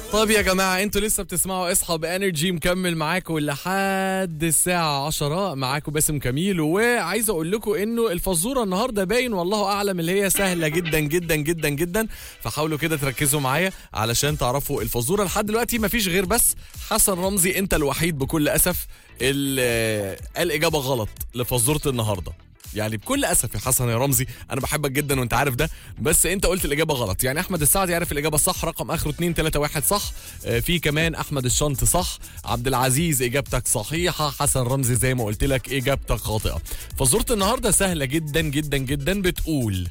طيب يا جماعة انتوا لسه بتسمعوا اصحى بانرجي مكمل معاكم لحد الساعة 10 معاكم باسم كميل وعايز اقول لكم انه الفزورة النهاردة باين والله اعلم اللي هي سهلة جدا جدا جدا جدا فحاولوا كده تركزوا معايا علشان تعرفوا الفزورة لحد دلوقتي مفيش غير بس حسن رمزي انت الوحيد بكل اسف اللي قال اجابة غلط لفزورة النهارده يعني بكل اسف يا حسن يا رمزي انا بحبك جدا وانت عارف ده بس انت قلت الاجابه غلط يعني احمد السعد يعرف الاجابه الصح رقم اخره 2 3 1 صح آه، في كمان احمد الشنط صح عبد العزيز اجابتك صحيحه حسن رمزي زي ما قلت لك اجابتك خاطئه فزوره النهارده سهله جدا جدا جدا بتقول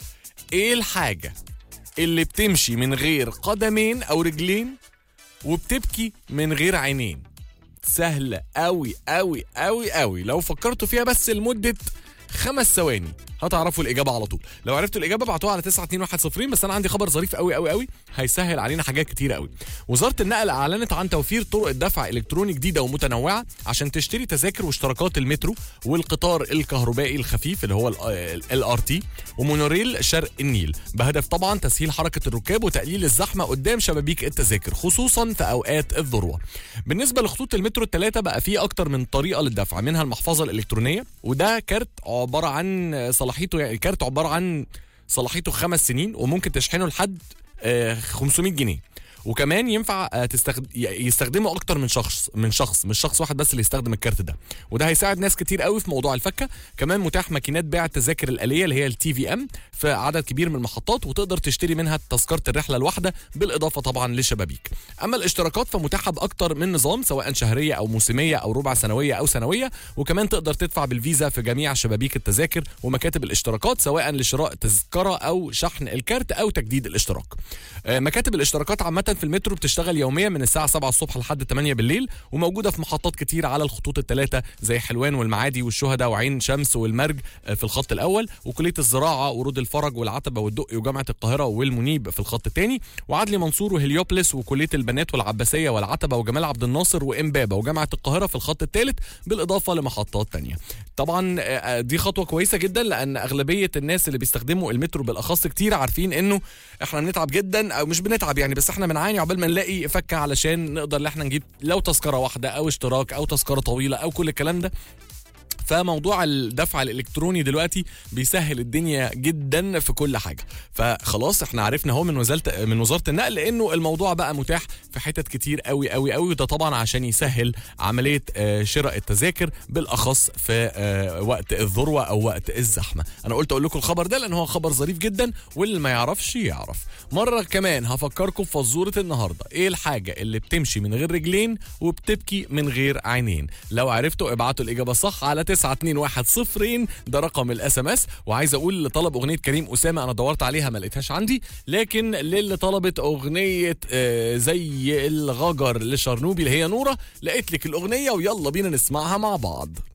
ايه الحاجه اللي بتمشي من غير قدمين او رجلين وبتبكي من غير عينين سهلة أوي أوي أوي أوي لو فكرتوا فيها بس لمدة خمس ثواني هتعرفوا الإجابة على طول لو عرفتوا الإجابة ابعتوها على 92110 بس أنا عندي خبر ظريف أوي أوي أوي هيسهل علينا حاجات كتيرة أوي وزارة النقل أعلنت عن توفير طرق الدفع إلكتروني جديدة ومتنوعة عشان تشتري تذاكر واشتراكات المترو والقطار الكهربائي الخفيف اللي هو ال ار تي ومونوريل شرق النيل بهدف طبعا تسهيل حركة الركاب وتقليل الزحمة قدام شبابيك التذاكر خصوصا في أوقات الذروة بالنسبة لخطوط المترو الثلاثة بقى في أكتر من طريقة للدفع منها المحفظة الإلكترونية وده كارت عبارة عن صلاحيته يعني كارت عبارة عن صلاحيته خمس سنين وممكن تشحنه لحد آه، 500 جنيه وكمان ينفع آه، تستخد... ي- يستخدمه اكتر من شخص من شخص مش شخص واحد بس اللي يستخدم الكارت ده وده هيساعد ناس كتير قوي في موضوع الفكه كمان متاح ماكينات بيع التذاكر الاليه اللي هي التي في ام في عدد كبير من المحطات وتقدر تشتري منها تذكره الرحله الواحده بالاضافه طبعا لشبابيك اما الاشتراكات فمتاحه باكتر من نظام سواء شهريه او موسميه او ربع سنويه او سنويه وكمان تقدر تدفع بالفيزا في جميع شبابيك التذاكر ومكاتب الاشتراكات سواء لشراء تذكره او شحن الكارت او تجديد الاشتراك آه، مكاتب الاشتراكات عامه في المترو بتشتغل يوميا من الساعه 7 الصبح لحد 8 بالليل وموجوده في محطات كتير على الخطوط الثلاثه زي حلوان والمعادي والشهداء وعين شمس والمرج آه، في الخط الاول وكليه الزراعه ورود الفرج والعتبه والدقي وجامعه القاهره والمنيب في الخط الثاني وعدلي منصور وهليوبلس وكليه البنات والعباسيه والعتبه وجمال عبد الناصر وامبابه وجامعه القاهره في الخط الثالث بالاضافه لمحطات تانية طبعا آه، آه، دي خطوه كويسه جدا لان اغلبيه الناس اللي بيستخدموا المترو بالاخص كتير عارفين انه احنا بنتعب جدا او مش بنتعب يعني بس احنا بنعاني عقبال ما نلاقي فكه علشان نقدر ان احنا نجيب لو تذكره واحده او اشتراك او تذكره طويله او كل الكلام ده فموضوع الدفع الالكتروني دلوقتي بيسهل الدنيا جدا في كل حاجه فخلاص احنا عرفنا اهو من وزاره من وزاره النقل انه الموضوع بقى متاح في حتت كتير قوي قوي قوي وده طبعا عشان يسهل عمليه آه، شراء التذاكر بالاخص في آه، وقت الذروه او وقت الزحمه انا قلت اقول لكم الخبر ده لان هو خبر ظريف جدا واللي ما يعرفش يعرف مره كمان هفكركم في فزوره النهارده ايه الحاجه اللي بتمشي من غير رجلين وبتبكي من غير عينين لو عرفتوا ابعتوا الاجابه الصح على 921 ده رقم الاس ام اس وعايز اقول اللي طلب اغنيه كريم اسامه انا دورت عليها ما لقيتهاش عندي لكن للي طلبت اغنيه آه، زي الغجر لشرنوبي اللي هي نوره لقيت لك الاغنيه ويلا بينا نسمعها مع بعض